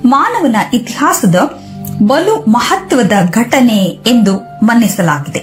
ಮಾನವನ ಇತಿಹಾಸದ ಬಲು ಮಹತ್ವದ ಘಟನೆ ಎಂದು ಮನ್ನಿಸಲಾಗಿದೆ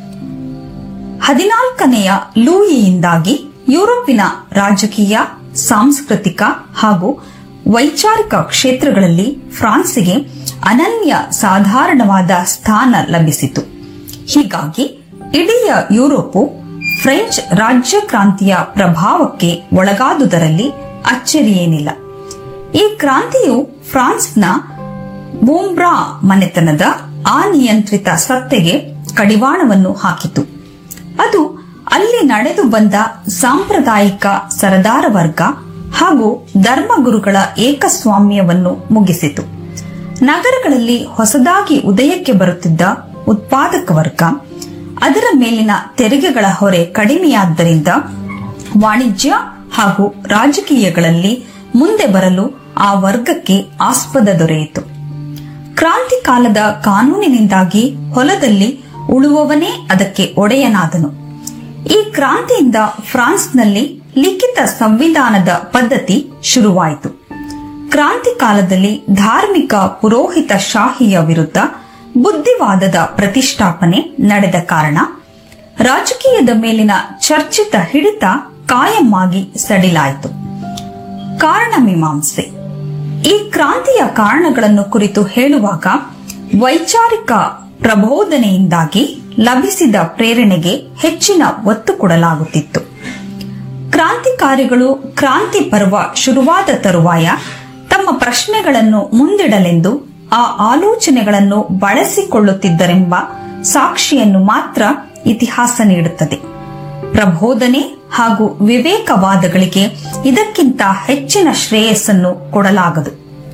ಹದಿನಾಲ್ಕನೆಯ ಲೂಯಿಯಿಂದಾಗಿ ಯುರೋಪಿನ ರಾಜಕೀಯ ಸಾಂಸ್ಕೃತಿಕ ಹಾಗೂ ವೈಚಾರಿಕ ಕ್ಷೇತ್ರಗಳಲ್ಲಿ ಫ್ರಾನ್ಸಿಗೆ ಅನನ್ಯ ಸಾಧಾರಣವಾದ ಸ್ಥಾನ ಲಭಿಸಿತು ಹೀಗಾಗಿ ಇಡೀ ಯುರೋಪು ಫ್ರೆಂಚ್ ರಾಜ್ಯ ಕ್ರಾಂತಿಯ ಪ್ರಭಾವಕ್ಕೆ ಒಳಗಾದುದರಲ್ಲಿ ಅಚ್ಚರಿಯೇನಿಲ್ಲ ಈ ಕ್ರಾಂತಿಯು ಫ್ರಾನ್ಸ್ನ ಬೂಮ್ಬ್ರಾ ಮನೆತನದ ಅನಿಯಂತ್ರಿತ ಸತ್ತೆಗೆ ಕಡಿವಾಣವನ್ನು ಹಾಕಿತು ಅದು ಅಲ್ಲಿ ನಡೆದು ಬಂದ ಸಾಂಪ್ರದಾಯಿಕ ಸರದಾರ ವರ್ಗ ಹಾಗೂ ಧರ್ಮಗುರುಗಳ ಏಕಸ್ವಾಮ್ಯವನ್ನು ಮುಗಿಸಿತು ನಗರಗಳಲ್ಲಿ ಹೊಸದಾಗಿ ಉದಯಕ್ಕೆ ಬರುತ್ತಿದ್ದ ಉತ್ಪಾದಕ ವರ್ಗ ಅದರ ಮೇಲಿನ ತೆರಿಗೆಗಳ ಹೊರೆ ಕಡಿಮೆಯಾದ್ದರಿಂದ ವಾಣಿಜ್ಯ ಹಾಗೂ ರಾಜಕೀಯಗಳಲ್ಲಿ ಮುಂದೆ ಬರಲು ಆ ವರ್ಗಕ್ಕೆ ಆಸ್ಪದ ದೊರೆಯಿತು ಕ್ರಾಂತಿ ಕಾಲದ ಕಾನೂನಿನಿಂದಾಗಿ ಹೊಲದಲ್ಲಿ ಉಳುವವನೇ ಅದಕ್ಕೆ ಒಡೆಯನಾದನು ಈ ಕ್ರಾಂತಿಯಿಂದ ಫ್ರಾನ್ಸ್ನಲ್ಲಿ ಲಿಖಿತ ಸಂವಿಧಾನದ ಪದ್ಧತಿ ಶುರುವಾಯಿತು ಕ್ರಾಂತಿ ಕಾಲದಲ್ಲಿ ಧಾರ್ಮಿಕ ಪುರೋಹಿತ ಶಾಹಿಯ ವಿರುದ್ಧ ಬುದ್ಧಿವಾದದ ಪ್ರತಿಷ್ಠಾಪನೆ ನಡೆದ ಕಾರಣ ರಾಜಕೀಯದ ಮೇಲಿನ ಚರ್ಚಿತ ಹಿಡಿತ ಕಾಯಮ್ಮಾಗಿ ಸಡಿಲಾಯಿತು ಕಾರಣ ಮೀಮಾಂಸೆ ಈ ಕ್ರಾಂತಿಯ ಕಾರಣಗಳನ್ನು ಕುರಿತು ಹೇಳುವಾಗ ವೈಚಾರಿಕ ಪ್ರಬೋಧನೆಯಿಂದಾಗಿ ಲಭಿಸಿದ ಪ್ರೇರಣೆಗೆ ಹೆಚ್ಚಿನ ಒತ್ತು ಕೊಡಲಾಗುತ್ತಿತ್ತು ಕ್ರಾಂತಿಕಾರಿಗಳು ಕ್ರಾಂತಿ ಪರ್ವ ಶುರುವಾದ ತರುವಾಯ ತಮ್ಮ ಪ್ರಶ್ನೆಗಳನ್ನು ಮುಂದಿಡಲೆಂದು ಆ ಆಲೋಚನೆಗಳನ್ನು ಬಳಸಿಕೊಳ್ಳುತ್ತಿದ್ದರೆಂಬ ಸಾಕ್ಷಿಯನ್ನು ಮಾತ್ರ ಇತಿಹಾಸ ನೀಡುತ್ತದೆ ಪ್ರಬೋಧನೆ ಹಾಗೂ ವಿವೇಕವಾದಗಳಿಗೆ ಇದಕ್ಕಿಂತ ಹೆಚ್ಚಿನ ಶ್ರೇಯಸ್ಸನ್ನು ಕೊಡಲಾಗದು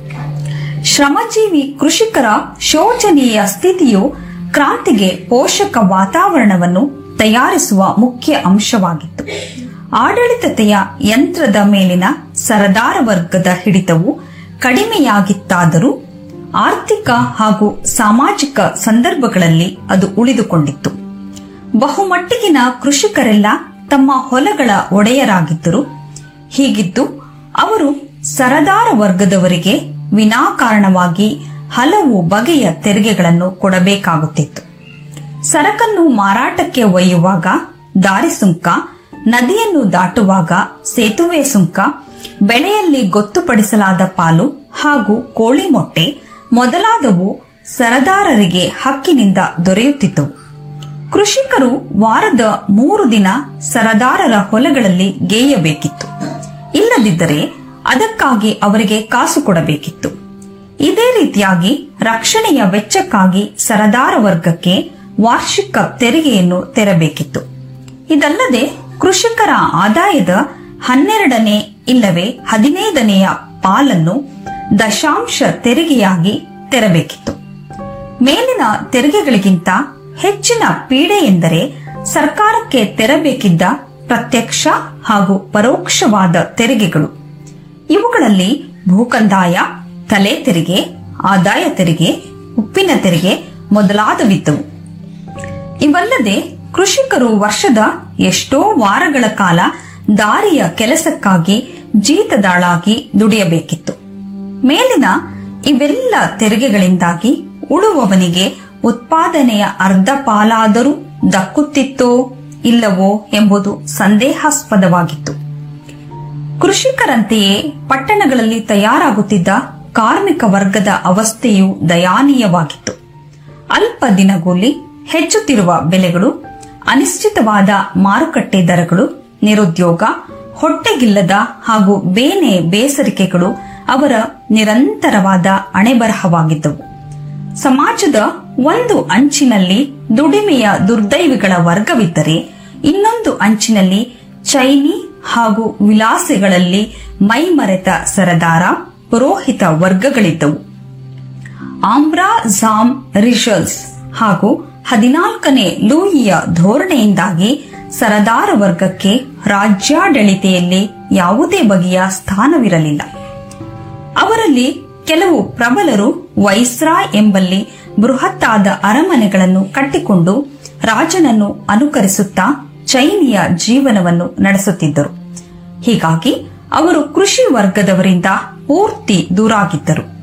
ಶ್ರಮಜೀವಿ ಕೃಷಿಕರ ಶೋಚನೀಯ ಸ್ಥಿತಿಯು ಕ್ರಾಂತಿಗೆ ಪೋಷಕ ವಾತಾವರಣವನ್ನು ತಯಾರಿಸುವ ಮುಖ್ಯ ಅಂಶವಾಗಿತ್ತು ಆಡಳಿತತೆಯ ಯಂತ್ರದ ಮೇಲಿನ ಸರದಾರ ವರ್ಗದ ಹಿಡಿತವು ಕಡಿಮೆಯಾಗಿತ್ತಾದರೂ ಆರ್ಥಿಕ ಹಾಗೂ ಸಾಮಾಜಿಕ ಸಂದರ್ಭಗಳಲ್ಲಿ ಅದು ಉಳಿದುಕೊಂಡಿತ್ತು ಬಹುಮಟ್ಟಿಗಿನ ಕೃಷಿಕರೆಲ್ಲ ತಮ್ಮ ಹೊಲಗಳ ಒಡೆಯರಾಗಿದ್ದರು ಹೀಗಿದ್ದು ಅವರು ಸರದಾರ ವರ್ಗದವರಿಗೆ ವಿನಾಕಾರಣವಾಗಿ ಹಲವು ಬಗೆಯ ತೆರಿಗೆಗಳನ್ನು ಕೊಡಬೇಕಾಗುತ್ತಿತ್ತು ಸರಕನ್ನು ಮಾರಾಟಕ್ಕೆ ಒಯ್ಯುವಾಗ ದಾರಿ ಸುಂಕ ನದಿಯನ್ನು ದಾಟುವಾಗ ಸೇತುವೆ ಸುಂಕ ಬೆಳೆಯಲ್ಲಿ ಗೊತ್ತುಪಡಿಸಲಾದ ಪಾಲು ಹಾಗೂ ಕೋಳಿ ಮೊಟ್ಟೆ ಮೊದಲಾದವು ಸರದಾರರಿಗೆ ಹಕ್ಕಿನಿಂದ ದೊರೆಯುತ್ತಿದ್ದವು ಕೃಷಿಕರು ವಾರದ ಮೂರು ದಿನ ಸರದಾರರ ಹೊಲಗಳಲ್ಲಿ ಗೇಯಬೇಕಿತ್ತು ಇಲ್ಲದಿದ್ದರೆ ಅದಕ್ಕಾಗಿ ಅವರಿಗೆ ಕಾಸು ಕೊಡಬೇಕಿತ್ತು ಇದೇ ರೀತಿಯಾಗಿ ರಕ್ಷಣೆಯ ವೆಚ್ಚಕ್ಕಾಗಿ ಸರದಾರ ವರ್ಗಕ್ಕೆ ವಾರ್ಷಿಕ ತೆರಿಗೆಯನ್ನು ತೆರಬೇಕಿತ್ತು ಇದಲ್ಲದೆ ಕೃಷಿಕರ ಆದಾಯದ ಹನ್ನೆರಡನೇ ಇಲ್ಲವೇ ಹದಿನೈದನೆಯ ಪಾಲನ್ನು ದಶಾಂಶ ತೆರಿಗೆಯಾಗಿ ತೆರಬೇಕಿತ್ತು ಮೇಲಿನ ತೆರಿಗೆಗಳಿಗಿಂತ ಹೆಚ್ಚಿನ ಪೀಡೆ ಎಂದರೆ ಸರ್ಕಾರಕ್ಕೆ ತೆರಬೇಕಿದ್ದ ಪ್ರತ್ಯಕ್ಷ ಹಾಗೂ ಪರೋಕ್ಷವಾದ ತೆರಿಗೆಗಳು ಇವುಗಳಲ್ಲಿ ಭೂಕಂದಾಯ ತಲೆ ತೆರಿಗೆ ಆದಾಯ ತೆರಿಗೆ ಉಪ್ಪಿನ ತೆರಿಗೆ ಮೊದಲಾದವಿದ್ದವು ಇವಲ್ಲದೆ ಕೃಷಿಕರು ವರ್ಷದ ಎಷ್ಟೋ ವಾರಗಳ ಕಾಲ ದಾರಿಯ ಕೆಲಸಕ್ಕಾಗಿ ಜೀತದಾಳಾಗಿ ದುಡಿಯಬೇಕಿತ್ತು ಮೇಲಿನ ಇವೆಲ್ಲ ತೆರಿಗೆಗಳಿಂದಾಗಿ ಉಳುವವನಿಗೆ ಉತ್ಪಾದನೆಯ ಅರ್ಧ ಪಾಲಾದರೂ ದಕ್ಕುತ್ತಿತ್ತೋ ಇಲ್ಲವೋ ಎಂಬುದು ಸಂದೇಹಾಸ್ಪದವಾಗಿತ್ತು ಕೃಷಿಕರಂತೆಯೇ ಪಟ್ಟಣಗಳಲ್ಲಿ ತಯಾರಾಗುತ್ತಿದ್ದ ಕಾರ್ಮಿಕ ವರ್ಗದ ಅವಸ್ಥೆಯು ದಯಾನೀಯವಾಗಿತ್ತು ಅಲ್ಪ ದಿನಗೂಲಿ ಹೆಚ್ಚುತ್ತಿರುವ ಬೆಲೆಗಳು ಅನಿಶ್ಚಿತವಾದ ಮಾರುಕಟ್ಟೆ ದರಗಳು ನಿರುದ್ಯೋಗ ಹೊಟ್ಟೆಗಿಲ್ಲದ ಹಾಗೂ ಬೇನೆ ಬೇಸರಿಕೆಗಳು ಅವರ ನಿರಂತರವಾದ ಅಣೆಬರಹವಾಗಿದ್ದವು ಸಮಾಜದ ಒಂದು ಅಂಚಿನಲ್ಲಿ ದುಡಿಮೆಯ ದುರ್ದೈವಿಗಳ ವರ್ಗವಿದ್ದರೆ ಇನ್ನೊಂದು ಅಂಚಿನಲ್ಲಿ ಚೈನಿ ಹಾಗೂ ವಿಲಾಸೆಗಳಲ್ಲಿ ಮೈಮರೆತ ಸರದಾರ ಪುರೋಹಿತ ವರ್ಗಗಳಿದ್ದವು ಆಮ್ರಾ ಜಾಮ್ ರಿಷಲ್ಸ್ ಹಾಗೂ ಹದಿನಾಲ್ಕನೇ ಲೂಯಿಯ ಧೋರಣೆಯಿಂದಾಗಿ ಸರದಾರ ವರ್ಗಕ್ಕೆ ರಾಜ್ಯಾಡಳಿತೆಯಲ್ಲಿ ಯಾವುದೇ ಬಗೆಯ ಸ್ಥಾನವಿರಲಿಲ್ಲ ಅವರಲ್ಲಿ ಕೆಲವು ಪ್ರಬಲರು ವೈಸ್ರಾಯ್ ಎಂಬಲ್ಲಿ ಬೃಹತ್ತಾದ ಅರಮನೆಗಳನ್ನು ಕಟ್ಟಿಕೊಂಡು ರಾಜನನ್ನು ಅನುಕರಿಸುತ್ತಾ ಚೈನಿಯ ಜೀವನವನ್ನು ನಡೆಸುತ್ತಿದ್ದರು ಹೀಗಾಗಿ ಅವರು ಕೃಷಿ ವರ್ಗದವರಿಂದ ಪೂರ್ತಿ ದೂರಾಗಿದ್ದರು